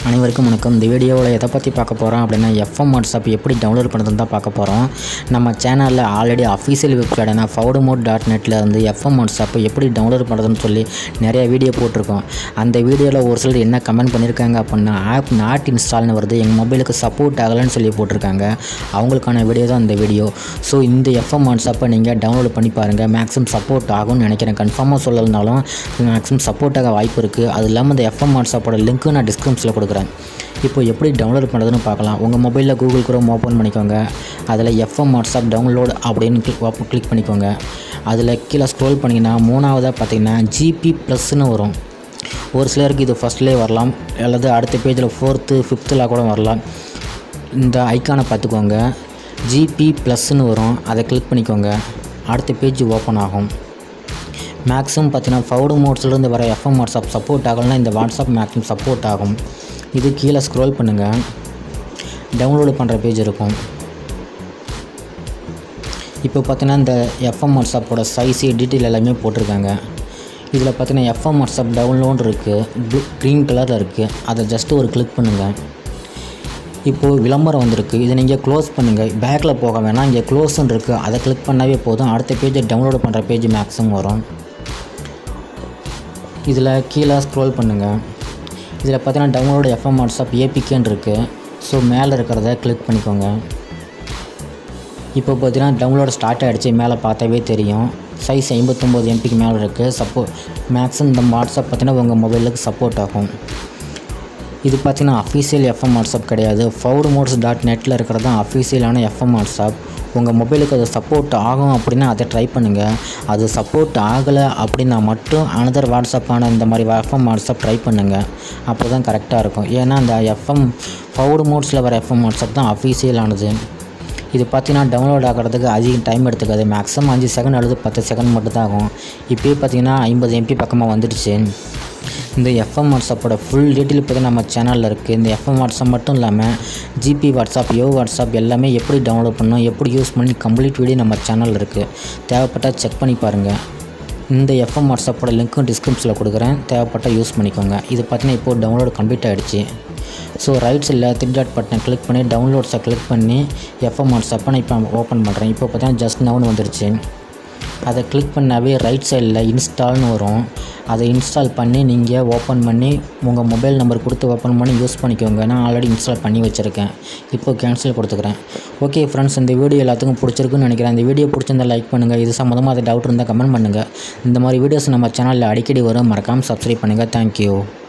அனைவருக்கும் வணக்கம் இந்த வீடியோவில் எதை பற்றி பார்க்க போகிறோம் அப்படின்னா எஃப்எம் வாட்ஸ்அப் எப்படி டவுன்லோட் பண்ணுறதுன்னு தான் பார்க்க போகிறோம் நம்ம சேனலில் ஆல்ரெடி அஃபீஷியல் வெப்சைட்டான ஃபவுடு மோட் டாட் நெட்டில் இருந்து எஃப்எம் வாட்ஸ்அப் எப்படி டவுன்லோட் பண்ணுறதுன்னு சொல்லி நிறைய வீடியோ போட்டிருக்கோம் அந்த வீடியோவில் ஒரு சிலர் என்ன கமெண்ட் பண்ணியிருக்காங்க அப்படின்னா ஆப் நாட் இன்ஸ்டால்னு வருது எங்கள் மொபைலுக்கு சப்போர்ட் ஆகலைன்னு சொல்லி போட்டிருக்காங்க அவங்களுக்கான வீடியோ தான் இந்த வீடியோ ஸோ இந்த எஃப்எம் வாட்ஸ்அப்பை நீங்கள் டவுன்லோட் பண்ணி பாருங்கள் மேக்ஸிமம் சப்போர்ட் ஆகும்னு நினைக்கிறேன் கன்ஃபார்மாக சொல்லலைனாலும் மேக்ஸிமம் சப்போர்ட் ஆக வாய்ப்பு இருக்குது அது இல்லாமல் இந்த எஃப்எம் வாட்ஸ்அப்போட லிங்க்கு நான் டிஸ்கிரிப்ஷனில் கொடுக்குறேன் இப்போ எப்படி டவுன்லோட் பண்ணுறதுன்னு பார்க்கலாம் உங்கள் மொபைலில் கூகுள் குரோம் ஓப்பன் பண்ணிக்கோங்க அதில் எஃப்எம் வாட்ஸ்அப் டவுன்லோட் அப்படின்னு கிளிக் கிளிக் பண்ணிக்கோங்க அதில் கீழே ஸ்க்ரோல் பண்ணிங்கன்னா மூணாவதாக பார்த்தீங்கன்னா ஜிபி ப்ளஸ்ன்னு வரும் ஒரு சிலருக்கு இது ஃபஸ்ட்லேயே வரலாம் அல்லது அடுத்த பேஜில் ஃபோர்த்து ஃபிஃப்த்தில் கூட வரலாம் இந்த ஐக்கானை பார்த்துக்கோங்க ஜிபி ப்ளஸ்ன்னு வரும் அதை கிளிக் பண்ணிக்கோங்க அடுத்த பேஜ் ஓப்பன் ஆகும் மேக்ஸிமம் பார்த்தீங்கன்னா ஃபவுடு மோட்ஸ்லேருந்து வர எஃப்எம் வாட்ஸ்அப் சப்போர்ட் ஆகலைன்னா இந்த வாட்ஸ்அப் மேக்ஸிமம் சப்போர்ட் ஆகும் இது கீழே ஸ்க்ரோல் பண்ணுங்கள் டவுன்லோடு பண்ணுற பேஜ் இருக்கும் இப்போ பார்த்தீங்கன்னா இந்த எஃப்எம் வாட்ஸ்அப்போட சைஸு டீட்டெயில் எல்லாமே போட்டிருக்காங்க இதில் பார்த்தீங்கன்னா எஃப்எம் வாட்ஸ்அப் டவுன்லோட் இருக்குது ப்ளூ க்ரீன் கலரில் இருக்குது அதை ஜஸ்ட்டு ஒரு கிளிக் பண்ணுங்கள் இப்போது விளம்பரம் வந்திருக்கு இதை நீங்கள் க்ளோஸ் பண்ணுங்கள் பேக்கில் போக வேணாம் இங்கே க்ளோஸ்ன்னு இருக்குது அதை கிளிக் பண்ணாவே போதும் அடுத்த பேஜை டவுன்லோட் பண்ணுற பேஜ் மேக்ஸிமம் வரும் இதில் கீழே ஸ்க்ரோல் பண்ணுங்கள் இதில் பார்த்தீங்கன்னா டவுன்லோடு எஃப்எம் வாட்ஸ்அப் ஏபிகேன்னு இருக்குது ஸோ மேலே இருக்கிறத கிளிக் பண்ணிக்கோங்க இப்போ பார்த்தீங்கன்னா டவுன்லோட் ஸ்டார்ட் ஆகிடுச்சு மேலே பார்த்தாவே தெரியும் சைஸ் ஐம்பத்தொம்போது எம்பிக்கு மேலே இருக்குது சப்போ மேக்ஸிமம் இந்த வாட்ஸ்அப் பார்த்தீங்கன்னா உங்கள் மொபைலுக்கு சப்போர்ட் ஆகும் இது பார்த்தீங்கன்னா அஃபீஷியல் எஃப்எம் வாட்ஸ்அப் கிடையாது ஃபவுடு மோட்ஸ் டாட் நெட்டில் இருக்கிறது தான் அஃபீஷியலான எஃப்எம் வாட்ஸ்அப் உங்கள் மொபைலுக்கு அது சப்போர்ட் ஆகும் அப்படின்னா அதை ட்ரை பண்ணுங்கள் அது சப்போர்ட் ஆகலை அப்படின்னா மட்டும் அனதர் வாட்ஸ்அப்பான இந்த மாதிரி எஃப்எம் வாட்ஸ்அப் ட்ரை பண்ணுங்கள் அப்போ தான் கரெக்டாக இருக்கும் ஏன்னா அந்த எஃப்எம் ஃபவுடு மோட்ஸில் வர எஃப்எம் வாட்ஸ்அப் தான் அஃபீஷியலானது இது பார்த்தீங்கன்னா டவுன்லோட் ஆகிறதுக்கு அதிக டைம் எடுத்துக்காது மேக்ஸிமம் அஞ்சு செகண்ட் அல்லது பத்து செகண்ட் மட்டும் தான் ஆகும் இப்போயே பார்த்தீங்கன்னா ஐம்பது எம்பி பக்கமாக வந்துடுச்சு இந்த எஃப்எம் வாட்ஸ்அப்போட ஃபுல் டீட்டெயில் பார்த்தீங்கன்னா நம்ம சேனலில் இருக்குது இந்த எஃப்எம் வாட்ஸ்அப் மட்டும் இல்லாமல் ஜிபி வாட்ஸ்அப் யோ வாட்ஸ்அப் எல்லாமே எப்படி டவுன்லோட் பண்ணணும் எப்படி யூஸ் பண்ணி கம்ப்ளீட் வீடியோ நம்ம சேனலில் இருக்குது தேவைப்பட்டால் செக் பண்ணி பாருங்கள் இந்த எஃப்எம் வாட்ஸ்அப்போட லிங்க்கும் டிஸ்கிரிப்ஷனில் கொடுக்குறேன் தேவைப்பட்டால் யூஸ் பண்ணிக்கோங்க இது பார்த்தீங்கன்னா இப்போது டவுன்லோட் கம்ப்ளீட் ஆகிடுச்சு ஸோ ரைட் சைடில் த்ரீ டாட் பட்டனை கிளிக் பண்ணி டவுன்லோட்ஸை கிளிக் பண்ணி எஃப்எம் வாட்ஸ்அப்பை நான் இப்போ ஓப்பன் பண்ணுறேன் இப்போ பார்த்தீங்கன்னா ஜஸ்ட் நவுன் வந்துருச்சு அதை கிளிக் பண்ணாவே ரைட் சைடில் இன்ஸ்டால்னு வரும் அதை இன்ஸ்டால் பண்ணி நீங்கள் ஓப்பன் பண்ணி உங்கள் மொபைல் நம்பர் கொடுத்து ஓப்பன் பண்ணி யூஸ் பண்ணிக்கோங்க நான் ஆல்ரெடி இன்ஸ்டால் பண்ணி வச்சுருக்கேன் இப்போ கேன்சல் கொடுத்துக்கிறேன் ஓகே ஃப்ரெண்ட்ஸ் இந்த வீடியோ எல்லாத்துக்கும் பிடிச்சிருக்குன்னு நினைக்கிறேன் இந்த வீடியோ பிடிச்சிருந்தா லைக் பண்ணுங்கள் இது சம்மந்தமாக அது டவுட் இருந்தால் கமெண்ட் பண்ணுங்கள் இந்த மாதிரி வீடியோஸ் நம்ம சேனலில் அடிக்கடி வரும் மறக்காமல் சப்ஸ்கிரைப் பண்ணுங்கள் தேங்க்யூ